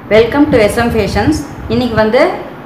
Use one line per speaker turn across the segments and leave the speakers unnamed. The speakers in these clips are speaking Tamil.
வெல்கம் டு எஸ்எம் ஃபேஷன்ஸ் இன்னைக்கு வந்து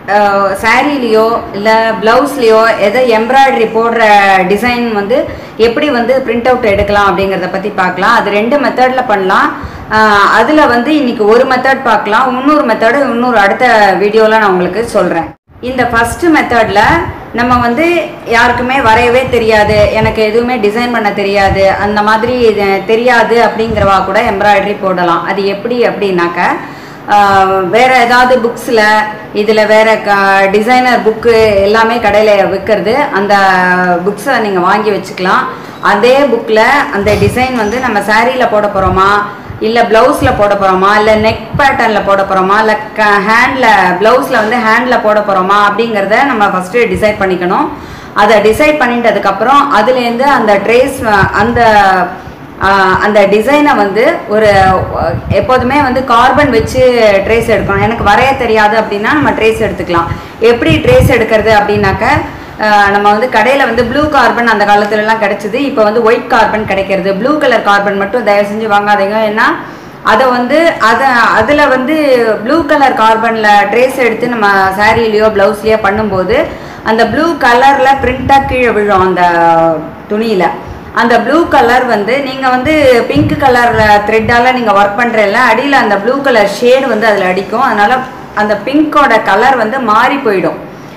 சாரீலேயோ இல்லை ப்ளவுஸ்லேயோ எதை எம்ப்ராய்டரி போடுற டிசைன் வந்து எப்படி வந்து பிரிண்ட் அவுட் எடுக்கலாம் அப்படிங்கிறத பற்றி பார்க்கலாம் அது ரெண்டு மெத்தடில் பண்ணலாம் அதில் வந்து இன்னைக்கு ஒரு மெத்தட் பார்க்கலாம் இன்னொரு மெத்தடு இன்னொரு அடுத்த வீடியோவில் நான் உங்களுக்கு சொல்கிறேன் இந்த ஃபஸ்ட்டு மெத்தடில் நம்ம வந்து யாருக்குமே வரையவே தெரியாது எனக்கு எதுவுமே டிசைன் பண்ண தெரியாது அந்த மாதிரி இது தெரியாது அப்படிங்கிறவா கூட எம்ப்ராய்டரி போடலாம் அது எப்படி அப்படின்னாக்க ஆஹ் வேற ஏதாவது புக்ஸில் இதில் வேற க டிசைனர் புக்கு எல்லாமே கடையில் விற்கிறது அந்த புக்ஸை நீங்கள் வாங்கி வச்சுக்கலாம் அதே புக்கில் அந்த டிசைன் வந்து நம்ம சாரியில் போட போகிறோமா இல்லை ப்ளவுஸில் போட போகிறோமா இல்லை நெக் பேட்டர்னில் போட போகிறோமா இல்லை க ஹேண்டில் ப்ளவுஸில் வந்து ஹேண்டில் போட போகிறோமா அப்படிங்கிறத நம்ம ஃபஸ்ட்டு டிசைட் பண்ணிக்கணும் அதை டிசைட் பண்ணிட்டதுக்கப்புறம் அதுலேருந்து அந்த ட்ரேஸ் அந்த ஆஹ், அந்த டிசைனை வந்து ஒரு அஹ், எப்போதுமே வந்து கார்பன் வச்சு ட்ரேஸ் எடுக்கணும் எனக்கு வரைய தெரியாது அப்படின்னா நம்ம ட்ரேஸ் எடுத்துக்கலாம் எப்படி ட்ரேஸ் எடுக்கிறது அப்படின்னாக்க ஆஹ், நம்ம வந்து கடையில் வந்து ப்ளூ கார்பன் அந்த காலத்துலலாம் கிடைச்சிது இப்போ வந்து ஒயிட் கார்பன் கிடைக்கிறது ப்ளூ கலர் கார்பன் மட்டும் தயவு செஞ்சு வாங்காதீங்க ஏன்னா அதை வந்து அதை அதில் வந்து ப்ளூ கலர் கார்பனில் ட்ரேஸ் எடுத்து நம்ம சாரீலேயோ ப்ளவுஸ்லேயோ பண்ணும்போது அந்த ப்ளூ கலரில் பிரிண்ட்டாக கீழே விழும் அந்த துணியில் அந்த ப்ளூ கலர் வந்து நீங்கள் வந்து பிங்க் கலர் த்ரெட்டால் நீங்கள் ஒர்க் பண்ணுறல அடியில் அந்த ப்ளூ கலர் ஷேடு வந்து அதில் அடிக்கும் அதனால் அந்த பிங்கோட கலர் வந்து மாறி போயிடும்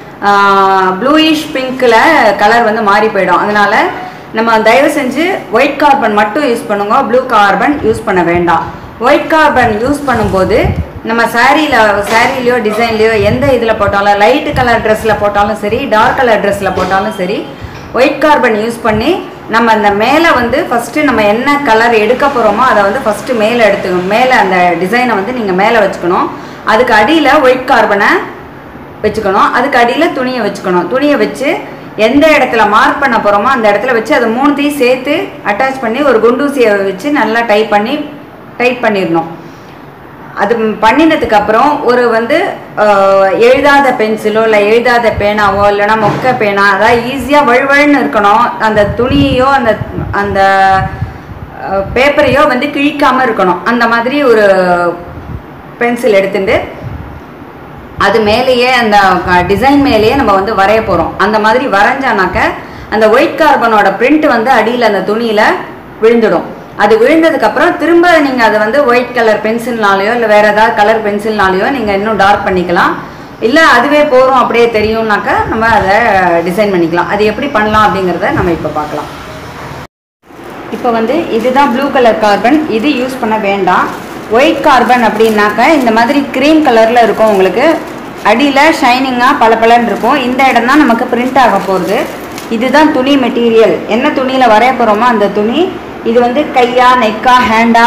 ப்ளூயிஷ் பிங்க்கில் கலர் வந்து மாறி போயிடும் அதனால் நம்ம தயவு செஞ்சு ஒயிட் கார்பன் மட்டும் யூஸ் பண்ணுங்க ப்ளூ கார்பன் யூஸ் பண்ண வேண்டாம் ஒயிட் கார்பன் யூஸ் பண்ணும்போது நம்ம சாரியில் சாரிலையோ டிசைன்லையோ எந்த இதில் போட்டாலும் லைட்டு கலர் ட்ரெஸ்ஸில் போட்டாலும் சரி டார்க் கலர் ட்ரெஸ்ஸில் போட்டாலும் சரி ஒயிட் கார்பன் யூஸ் பண்ணி நம்ம அந்த மேலே வந்து ஃபஸ்ட்டு நம்ம என்ன கலர் எடுக்க போகிறோமோ அதை வந்து ஃபஸ்ட்டு மேலே எடுத்துக்கணும் மேலே அந்த டிசைனை வந்து நீங்கள் மேலே வச்சுக்கணும் அதுக்கு அடியில் ஒயிட் கார்பனை வச்சுக்கணும் அதுக்கு அடியில் துணியை வச்சுக்கணும் துணியை வச்சு எந்த இடத்துல மார்க் பண்ண போகிறோமோ அந்த இடத்துல வச்சு அதை மூணுத்தையும் சேர்த்து அட்டாச் பண்ணி ஒரு குண்டூசியை வச்சு நல்லா டைப் பண்ணி டைட் பண்ணிடணும் அது பண்ணினதுக்கு அப்புறம் ஒரு வந்து அஹ், எழுதாத பென்சிலோ இல்லை எழுதாத பேனாவோ இல்லைன்னா மொக்க பேனா அதாவது ஈஸியாக வழுவழுன்னு இருக்கணும் அந்த துணியையோ அந்த அந்த பேப்பரையோ வந்து கிழிக்காமல் இருக்கணும் அந்த மாதிரி ஒரு பென்சில் எடுத்துட்டு அது மேலேயே அந்த டிசைன் மேலேயே நம்ம வந்து வரைய போகிறோம் அந்த மாதிரி வரைஞ்சானாக்க அந்த ஒயிட் கார்பனோட பிரிண்ட் வந்து அடியில் அந்த துணியில் விழுந்துடும் அது விழுந்ததுக்கப்புறம் திரும்ப நீங்கள் அதை வந்து ஒயிட் கலர் பென்சில்னாலேயோ இல்லை வேறு ஏதாவது கலர் பென்சில்னாலேயோ நீங்கள் இன்னும் டார்க் பண்ணிக்கலாம் இல்லை அதுவே போகிறோம் அப்படியே தெரியும்னாக்கா நம்ம அதை டிசைன் பண்ணிக்கலாம் அது எப்படி பண்ணலாம் அப்படிங்கிறத நம்ம இப்போ பார்க்கலாம் இப்போ வந்து இதுதான் ப்ளூ கலர் கார்பன் இது யூஸ் பண்ண வேண்டாம் ஒயிட் கார்பன் அப்படின்னாக்க இந்த மாதிரி க்ரீம் கலரில் இருக்கும் உங்களுக்கு அடியில் ஷைனிங்காக பளபளன்னு இருக்கும் இந்த இடம் தான் நமக்கு பிரிண்ட் ஆக போகுது இதுதான் துணி மெட்டீரியல் என்ன துணியில் வரைய போகிறோமோ அந்த துணி இது வந்து கையா நெக்கா ஹேண்டா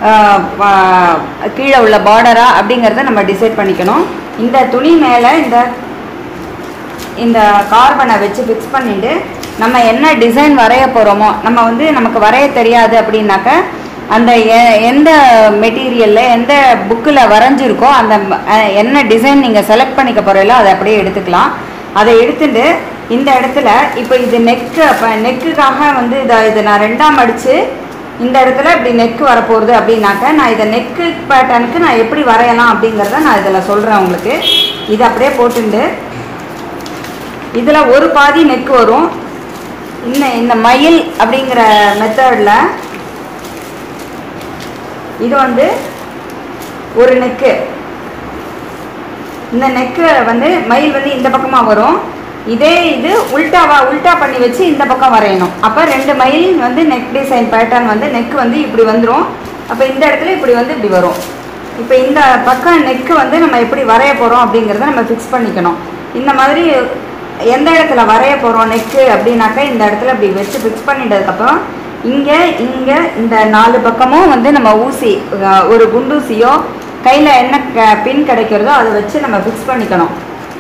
கீழே உள்ள பார்டரா அப்படிங்கிறத நம்ம டிசைட் பண்ணிக்கணும் இந்த துணி மேலே இந்த இந்த கார்பனை வச்சு ஃபிக்ஸ் பண்ணிட்டு நம்ம என்ன டிசைன் வரைய போகிறோமோ நம்ம வந்து நமக்கு வரைய தெரியாது அப்படின்னாக்க அந்த எ- எந்த மெட்டீரியலில் எந்த புக்கில் வரைஞ்சிருக்கோ அந்த ம- அஹ் என்ன டிசைன் நீங்கள் செலக்ட் பண்ணிக்க போகிறீங்களோ அதை அப்படியே எடுத்துக்கலாம் அதை எடுத்துட்டு இந்த இடத்துல இப்போ இது நெக்கு இப்போ நெக்குக்காக வந்து இதை இது நான் ரெண்டாம் அடித்து இந்த இடத்துல இப்படி நெக்கு வரப்போகுது அப்படின்னாக்க நான் இதை நெக்கு பேட்டர்னுக்கு நான் எப்படி வரையலாம் அப்படிங்கிறத நான் இதில் சொல்கிறேன் உங்களுக்கு இதை அப்படியே போட்டுண்டு இதில் ஒரு பாதி நெக் வரும் இந்த இந்த மயில் அப்படிங்கிற மெத்தடில் இது வந்து ஒரு நெக்கு இந்த நெக்கு வந்து மயில் வந்து இந்த பக்கமாக வரும் இதே இது உல்டாவா உல்டா பண்ணி வச்சு இந்த பக்கம் வரையணும் அப்போ ரெண்டு மயில் வந்து நெக் டிசைன் பேட்டர்ன் வந்து நெக் வந்து இப்படி வந்துடும் அப்போ இந்த இடத்துல இப்படி வந்து இப்படி வரும் இப்போ இந்த பக்கம் நெக்கு வந்து நம்ம எப்படி வரைய போகிறோம் அப்படிங்கிறத நம்ம ஃபிக்ஸ் பண்ணிக்கணும் இந்த மாதிரி எந்த இடத்துல வரைய போகிறோம் நெக்கு அப்படின்னாக்கா இந்த இடத்துல இப்படி வச்சு ஃபிக்ஸ் பண்ணிட்டதுக்கப்புறம் இங்கே இங்கே இந்த நாலு பக்கமும் வந்து நம்ம ஊசி அஹ், ஒரு குண்டூசியோ கையில் என்ன க- பின் கிடைக்கிறதோ அதை வச்சு நம்ம ஃபிக்ஸ் பண்ணிக்கணும்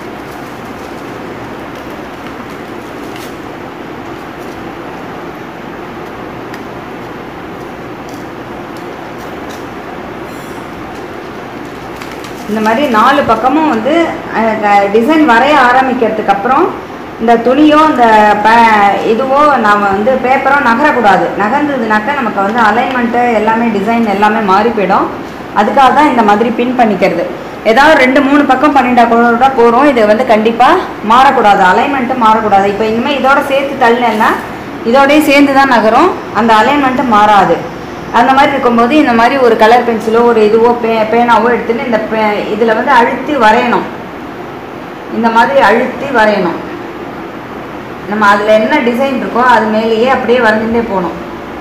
இந்த மாதிரி நாலு பக்கமும் வந்து டிசைன் வரைய ஆரம்பிக்கிறதுக்கு அப்புறம் இந்த துணியோ இந்த பே இதுவோ நாம் வந்து பேப்பரோ நகரக்கூடாது நகர்ந்ததுனாக்கா நமக்கு வந்து அலைன்மெண்ட்டு எல்லாமே டிசைன் எல்லாமே மாறி போயிடும் அதுக்காக தான் இந்த மாதிரி பின் பண்ணிக்கிறது ஏதாவது ரெண்டு மூணு பக்கம் பண்ணிட்டா கூட போகிறோம் இது வந்து கண்டிப்பாக மாறக்கூடாது அலைன்மெண்ட்டு மாறக்கூடாது இப்போ இனிமேல் இதோட சேர்த்து தள்ளினேன்னா இதோடய சேர்ந்து தான் நகரும் அந்த அலைன்மெண்ட்டு மாறாது அந்த மாதிரி இருக்கும்போது இந்த மாதிரி ஒரு கலர் பென்சிலோ ஒரு இதுவோ பே பேனாவோ எடுத்துட்டு இந்த பே இதில் வந்து அழுத்தி வரையணும் இந்த மாதிரி அழுத்தி வரையணும் நம்ம அதில் என்ன டிசைன் இருக்கோ அது மேலேயே அப்படியே வரைஞ்சுட்டே போகணும்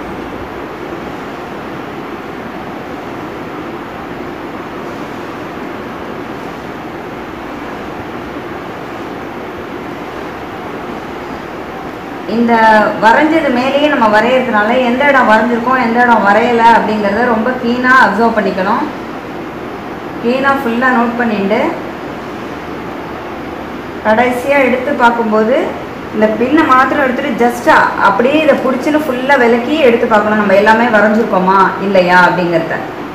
இந்த வரைஞ்சது மேலேயே நம்ம வரையறதுனால எந்த இடம் வரைஞ்சிருக்கோம் எந்த இடம் வரையலை அப்படிங்கிறத ரொம்ப க்ளீனாக அப்சர்வ் பண்ணிக்கணும் க்ளீனாக ஃபுல்லாக நோட் பண்ணிட்டு கடைசியாக எடுத்து பார்க்கும்போது இந்த பின்னை மாத்திரம் எடுத்துட்டு ஜஸ்ட்டாக அப்படியே இதை பிடிச்சின்னு ஃபுல்லாக விலக்கி எடுத்து பார்க்கணும் நம்ம எல்லாமே வரைஞ்சிருக்கோமா இல்லையா அப்படிங்கிறத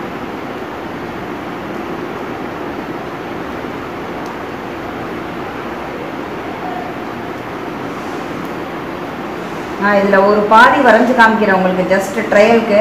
நான் இதில் ஒரு பாதி வரைஞ்சு காமிக்கிறேன் உங்களுக்கு ஜஸ்ட் ட்ரையலுக்கு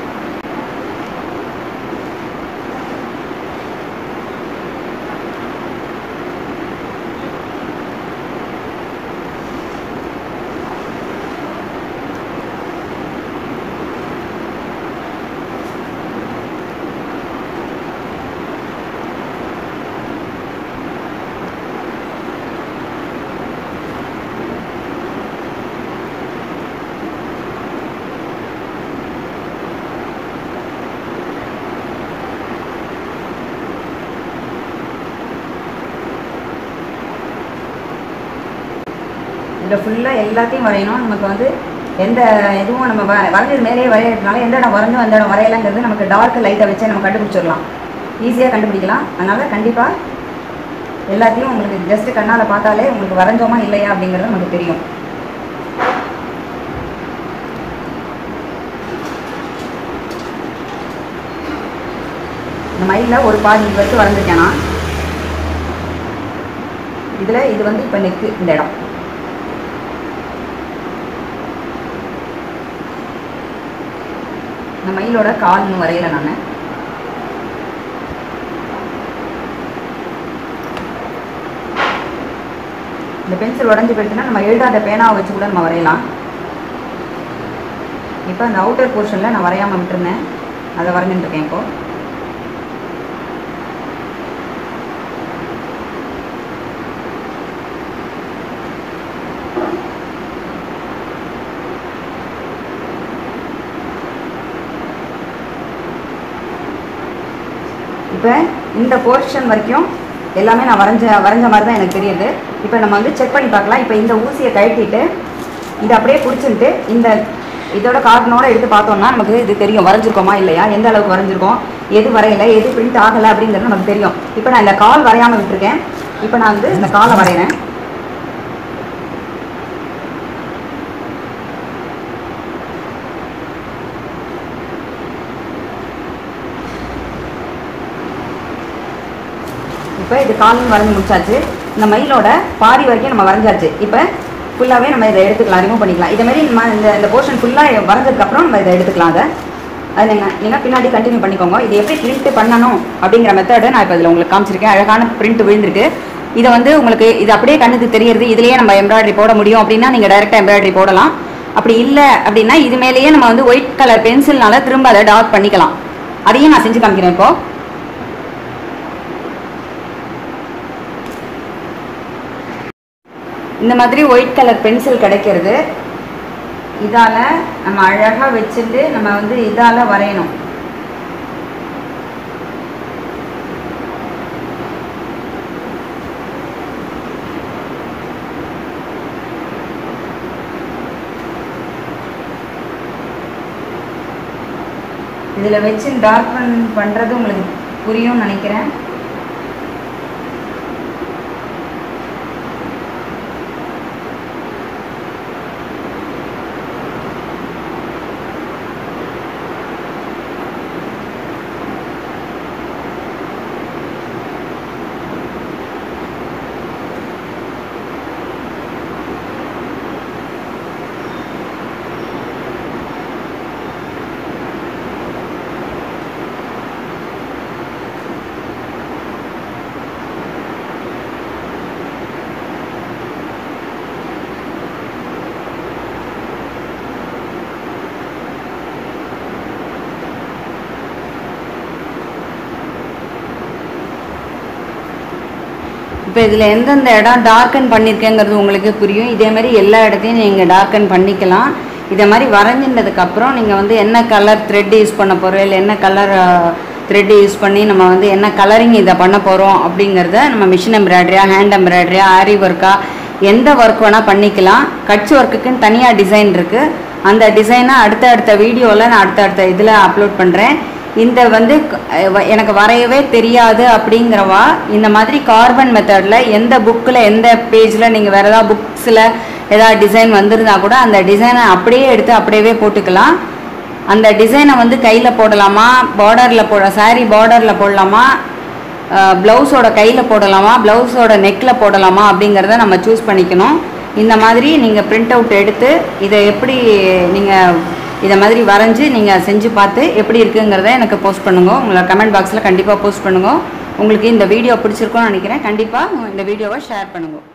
இதில் ஃபுல்லாக எல்லாத்தையும் வரையணும் நமக்கு வந்து எந்த இதுவும் நம்ம வ வரைஞ்சது மேலேயே வரையறதுனால எந்த இடம் வரைஞ்சோம் எந்த இடம் வரையலைங்கிறது நமக்கு டார்க் லைட்டை வச்சே நம்ம கண்டுபிடிச்சிடலாம் ஈஸியாக கண்டுபிடிக்கலாம் அதனால் கண்டிப்பாக எல்லாத்தையும் உங்களுக்கு ஜஸ்ட் கண்ணால் பார்த்தாலே உங்களுக்கு வரைஞ்சோமா இல்லையா அப்படிங்கிறது நமக்கு தெரியும் இந்த மயிலில் ஒரு பாதி இது வரைக்கும் வரைஞ்சிருக்கேன் நான் இதில் இது வந்து இப்போ நெக்கு இந்த இடம் இந்த மயிலோட கால் இன்னும் வரையல நான் இந்த பென்சில் உடஞ்சி போயிடுச்சுன்னா நம்ம எழுதாத பேனாவை வச்சு கூட நம்ம வரையலாம் இப்போ அந்த அவுட்டர் போர்ஷனில் நான் வரையாமல் விட்டுருந்தேன் அதை வரைஞ்சிட்டு இருக்கேன் இப்போ இப்போ இந்த போர்ஷன் வரைக்கும் எல்லாமே நான் வரைஞ்ச வரைஞ்ச மாதிரி தான் எனக்கு தெரியுது இப்போ நம்ம வந்து செக் பண்ணி பார்க்கலாம் இப்போ இந்த ஊசியை கழட்டிட்டு இதை அப்படியே பிடிச்சிட்டு இந்த இதோட கார்டனோட எடுத்து பார்த்தோம்னா நமக்கு இது தெரியும் வரைஞ்சிருக்கோமா இல்லையா எந்த அளவுக்கு வரைஞ்சிருக்கோம் எது வரையலை எது பிரிண்ட் ஆகலை அப்படிங்கிறது நமக்கு தெரியும் இப்போ நான் இந்த கால் வரையாமல் விட்டுருக்கேன் இப்போ நான் வந்து இந்த காலை வரைகிறேன் இப்போ இது காலும் வரைஞ்சி முடிச்சாச்சு இந்த மயிலோட பாதி வரைக்கும் நம்ம வரைஞ்சாச்சு இப்போ ஃபுல்லாகவே நம்ம இதை எடுத்துக்கலாம் ரிமூவ் பண்ணிக்கலாம் இதே மாதிரி நம்ம இந்த இந்த போர்ஷன் ஃபுல்லாக வரைஞ்சதுக்கப்புறம் நம்ம இதை எடுத்துக்கலாம் அதை அது நீங்கள் நீங்கள் பின்னாடி கண்டினியூ பண்ணிக்கோங்க இது எப்படி பிரிண்ட் பண்ணணும் அப்படிங்கிற மெத்தடு நான் இப்போ இதில் உங்களுக்கு காமிச்சிருக்கேன் அழகான பிரிண்ட் விழுந்திருக்கு இதை வந்து உங்களுக்கு இது அப்படியே கண்ணுக்கு தெரியறது இதுலேயே நம்ம எம்ப்ராய்டரி போட முடியும் அப்படின்னா நீங்கள் டைரெக்டாக எம்ப்ராய்டரி போடலாம் அப்படி இல்லை அப்படின்னா இது மேலேயே நம்ம வந்து ஒயிட் கலர் பென்சில்னால திரும்ப அதை டார்க் பண்ணிக்கலாம் அதையும் நான் செஞ்சு காமிக்கிறேன் இப்போது இந்த மாதிரி ஒயிட் கலர் பென்சில் கிடைக்கிறது இதால் நம்ம அழகாக வச்சுட்டு நம்ம வந்து இதால் வரையணும் இதில் வச்சு டார்க் பண்ணுறது உங்களுக்கு புரியும்னு நினைக்கிறேன் இப்போ இதில் எந்தெந்த இடம் டார்க்கன் பண்ணியிருக்கேங்கிறது உங்களுக்கு புரியும் இதே மாதிரி எல்லா இடத்தையும் நீங்கள் டார்க்கன் பண்ணிக்கலாம் இதே மாதிரி வரைஞ்சின்றதுக்கப்புறம் நீங்கள் வந்து என்ன கலர் த்ரெட் யூஸ் பண்ண போகிறோம் இல்லை என்ன கலர் த்ரெட் யூஸ் பண்ணி நம்ம வந்து என்ன கலரிங் இதை பண்ண போகிறோம் அப்படிங்கிறத நம்ம மிஷின் எம்ப்ராய்டரியா ஹேண்ட் எம்ப்ராய்டரியா ஆரி ஒர்க்கா எந்த ஒர்க் வேணால் பண்ணிக்கலாம் கட்ச் ஒர்க்குக்குன்னு தனியாக டிசைன் இருக்குது அந்த டிசைனை அடுத்த அடுத்த வீடியோவில் நான் அடுத்த அடுத்த இதில் அப்லோட் பண்ணுறேன் இந்த வந்து க- வ- எனக்கு வரையவே தெரியாது அப்படிங்கிறவா இந்த மாதிரி கார்பன் மெத்தடில் எந்த புக்கில் எந்த பேஜில் நீங்கள் வேறு ஏதாவது புக்ஸில் ஏதாவது டிசைன் வந்திருந்தா கூட அந்த டிசைனை அப்படியே எடுத்து அப்படியே போட்டுக்கலாம் அந்த டிசைனை வந்து கையில் போடலாமா பார்டரில் போட saree பார்டரில் போடலாமா ப்ளவுஸோட கையில் போடலாமா ப்ளவுஸோட நெக்கில் போடலாமா அப்படிங்கிறத நம்ம சூஸ் பண்ணிக்கணும் இந்த மாதிரி நீங்கள் பிரிண்ட் அவுட் எடுத்து இதை எப்படி நீங்கள் இதை மாதிரி வரைஞ்சி நீங்கள் செஞ்சு பார்த்து எப்படி இருக்குங்கிறத எனக்கு போஸ்ட் பண்ணுங்க உங்களை கமெண்ட் பாக்ஸில் கண்டிப்பாக போஸ்ட் பண்ணுங்க உங்களுக்கு இந்த வீடியோ பிடிச்சிருக்கும்னு நினைக்கிறேன் கண்டிப்பாக இந்த வீடியோவை ஷேர் பண்ணுங்க